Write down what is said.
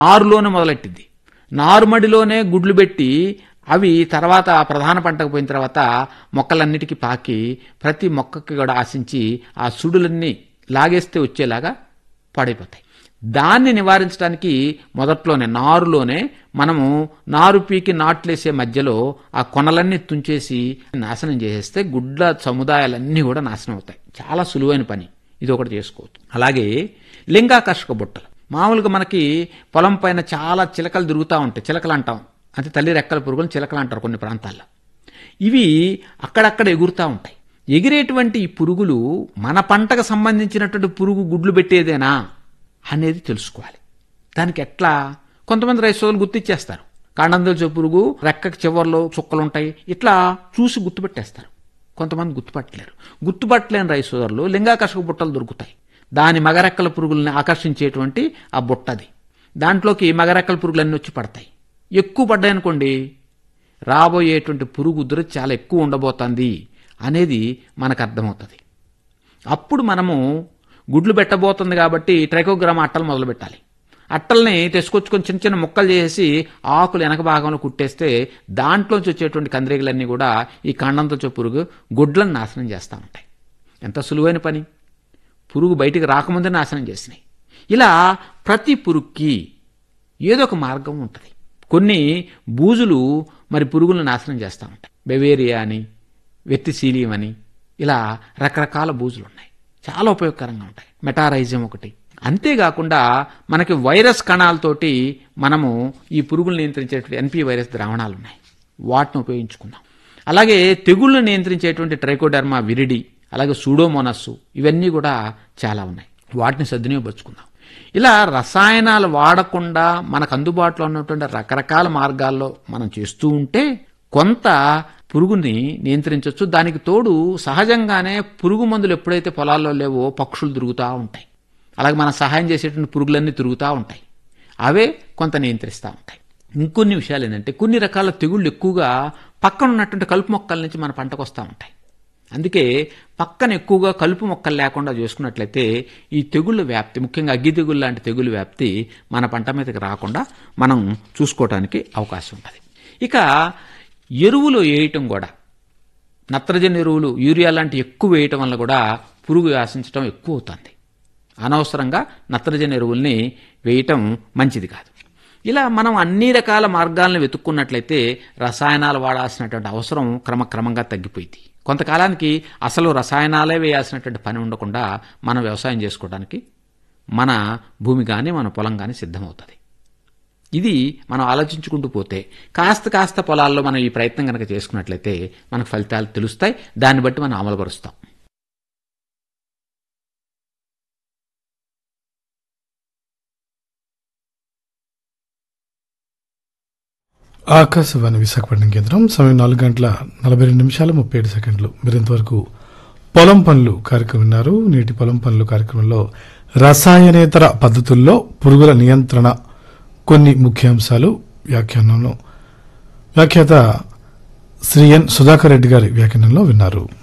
నారులోనే మొదలెట్టింది నారుమడిలోనే గుడ్లు పెట్టి అవి తర్వాత ప్రధాన పంటకు పోయిన తర్వాత మొక్కలన్నిటికీ పాకి ప్రతి మొక్కకి కూడా ఆశించి ఆ సుడులన్నీ లాగేస్తే వచ్చేలాగా పాడైపోతాయి దాన్ని నివారించడానికి మొదట్లోనే నారులోనే మనము నారు పీకి నాట్లేసే మధ్యలో ఆ కొనలన్నీ తుంచేసి నాశనం చేసేస్తే గుడ్ల సముదాయాలన్నీ కూడా నాశనం అవుతాయి చాలా సులువైన పని ఇది ఒకటి చేసుకోవచ్చు అలాగే లింగాకర్షక బుట్టలు మామూలుగా మనకి పొలం పైన చాలా చిలకలు తిరుగుతూ ఉంటాయి చిలకలు అంటాం అంటే తల్లి రెక్కల పురుగులు చిలకలు అంటారు కొన్ని ప్రాంతాల్లో ఇవి అక్కడక్కడ ఎగురుతూ ఉంటాయి ఎగిరేటువంటి ఈ పురుగులు మన పంటకు సంబంధించినటువంటి పురుగు గుడ్లు పెట్టేదేనా అనేది తెలుసుకోవాలి దానికి ఎట్లా కొంతమంది రైతు సోదరులు గుర్తిచ్చేస్తారు కాండందల పురుగు రెక్కకి చివర్లో చుక్కలు ఉంటాయి ఇట్లా చూసి గుర్తుపెట్టేస్తారు కొంతమంది గుర్తుపట్టలేరు గుర్తుపట్టలేని రైతు సోదరులు లింగాకర్షక బుట్టలు దొరుకుతాయి దాని మగరెక్కల పురుగుల్ని ఆకర్షించేటువంటి ఆ బుట్టది దాంట్లోకి మగరెక్కల పురుగులన్నీ వచ్చి పడతాయి ఎక్కువ పడ్డాయనుకోండి రాబోయేటువంటి పురుగు ఉధృతి చాలా ఎక్కువ ఉండబోతుంది అనేది మనకు అర్థమవుతుంది అప్పుడు మనము గుడ్లు పెట్టబోతుంది కాబట్టి ట్రైకోగ్రామ్ అట్టలు మొదలు పెట్టాలి అట్టల్ని తెసుకొచ్చుకొని చిన్న చిన్న ముక్కలు చేసి ఆకులు వెనక భాగంలో కుట్టేస్తే దాంట్లోంచి వచ్చేటువంటి కందిరీగలన్నీ కూడా ఈ కాండంతో పురుగు గుడ్లను నాశనం చేస్తూ ఉంటాయి ఎంత సులువైన పని పురుగు బయటికి రాకముందే నాశనం చేసినాయి ఇలా ప్రతి పురుగుకి ఏదో ఒక మార్గం ఉంటుంది కొన్ని బూజులు మరి పురుగులను నాశనం చేస్తూ ఉంటాయి బెవేరియా అని వెత్తిశీలియం అని ఇలా రకరకాల బూజులు ఉన్నాయి చాలా ఉపయోగకరంగా ఉంటాయి మెటారైజం ఒకటి అంతేకాకుండా మనకి వైరస్ కణాలతోటి మనము ఈ పురుగులు నియంత్రించేటువంటి ఎన్పి వైరస్ ద్రావణాలు ఉన్నాయి వాటిని ఉపయోగించుకుందాం అలాగే తెగుళ్ళు నియంత్రించేటువంటి ట్రైకోడర్మా విరిడి అలాగే సూడోమోనస్సు ఇవన్నీ కూడా చాలా ఉన్నాయి వాటిని సద్వినియోగపరుచుకుందాం ఇలా రసాయనాలు వాడకుండా మనకు అందుబాటులో ఉన్నటువంటి రకరకాల మార్గాల్లో మనం చేస్తూ ఉంటే కొంత పురుగుని నియంత్రించవచ్చు దానికి తోడు సహజంగానే పురుగు మందులు ఎప్పుడైతే పొలాల్లో లేవో పక్షులు తిరుగుతూ ఉంటాయి అలాగే మన సహాయం చేసేటువంటి పురుగులన్నీ తిరుగుతూ ఉంటాయి అవే కొంత నియంత్రిస్తూ ఉంటాయి ఇంకొన్ని విషయాలు ఏంటంటే కొన్ని రకాల తెగుళ్ళు ఎక్కువగా పక్కన ఉన్నటువంటి కలుపు మొక్కల నుంచి మన పంటకు వస్తూ ఉంటాయి అందుకే పక్కన ఎక్కువగా కలుపు మొక్కలు లేకుండా చేసుకున్నట్లయితే ఈ తెగుళ్ళ వ్యాప్తి ముఖ్యంగా అగ్గి తెగుళ్ళు లాంటి తెగుళ్ళ వ్యాప్తి మన పంట మీదకి రాకుండా మనం చూసుకోవడానికి అవకాశం ఉంటుంది ఇక ఎరువులు వేయటం కూడా నత్రజని ఎరువులు యూరియా లాంటి ఎక్కువ వేయటం వల్ల కూడా పురుగు ఆశించడం ఎక్కువ అవుతుంది అనవసరంగా నత్రజని ఎరువుల్ని వేయటం మంచిది కాదు ఇలా మనం అన్ని రకాల మార్గాలను వెతుక్కున్నట్లయితే రసాయనాలు వాడాల్సినటువంటి అవసరం క్రమక్రమంగా తగ్గిపోయింది కొంతకాలానికి అసలు రసాయనాలే వేయాల్సినటువంటి పని ఉండకుండా మనం వ్యవసాయం చేసుకోవడానికి మన భూమి కానీ మన పొలం కానీ సిద్ధమవుతుంది ఇది మనం ఆలోచించుకుంటూ పోతే కాస్త కాస్త పొలాల్లో మనం ఈ ప్రయత్నం కనుక చేసుకున్నట్లయితే మనకు ఫలితాలు తెలుస్తాయి దాన్ని బట్టి మనం అమలుపరుస్తాం ఆకాశవాణి విశాఖపట్నం కేంద్రం సమయం నాలుగు గంటల నలభై రెండు నిమిషాలు ముప్పై ఏడు సెకండ్లు మీరు ఇంతవరకు పొలం పనులు కార్యక్రమం విన్నారు నేటి పొలం పనులు కార్యక్రమంలో రసాయనేతర పద్ధతుల్లో పురుగుల నియంత్రణ కొన్ని ముఖ్యాంశాలు వ్యాఖ్యానంలో వ్యాఖ్యాత శ్రీ ఎన్ సుధాకర్ రెడ్డి గారి వ్యాఖ్యానంలో విన్నారు